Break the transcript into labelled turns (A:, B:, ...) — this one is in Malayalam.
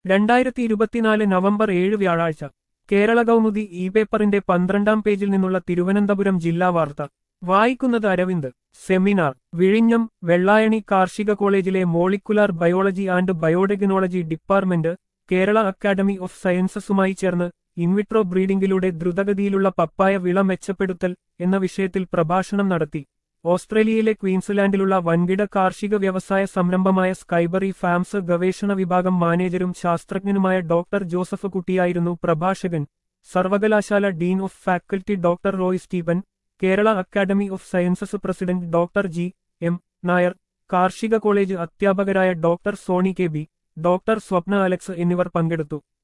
A: രണ്ടായിരത്തി ഇരുപത്തിനാല് നവംബർ ഏഴ് വ്യാഴാഴ്ച കേരള കൗമുദി ഇ പേപ്പറിന്റെ പന്ത്രണ്ടാം പേജിൽ നിന്നുള്ള തിരുവനന്തപുരം ജില്ലാ വാർത്ത വായിക്കുന്നത് അരവിന്ദ് സെമിനാർ വിഴിഞ്ഞം വെള്ളായണി കാർഷിക കോളേജിലെ molecular biology and biotechnology department Kerala academy of സയൻസസുമായി ചേർന്ന് ഇൻവിട്രോ ബ്രീഡിംഗിലൂടെ ദ്രുതഗതിയിലുള്ള പപ്പായ വിള മെച്ചപ്പെടുത്തൽ എന്ന വിഷയത്തിൽ പ്രഭാഷണം നടത്തി ഓസ്ട്രേലിയയിലെ ക്വീൻസ്ലാൻഡിലുള്ള വൻകിട കാർഷിക വ്യവസായ സംരംഭമായ സ്കൈബറി ഫാംസ് ഗവേഷണ വിഭാഗം മാനേജരും ശാസ്ത്രജ്ഞനുമായ ഡോക്ടർ ജോസഫ് കുട്ടിയായിരുന്നു പ്രഭാഷകൻ സർവകലാശാല dean of faculty doctor Roy Steven Kerala academy of sciences president doctor G M Nair കാർഷിക കോളേജ് അധ്യാപകരായ doctor Soni K B doctor Swapna Alex എന്നിവർ പങ്കെടുത്തു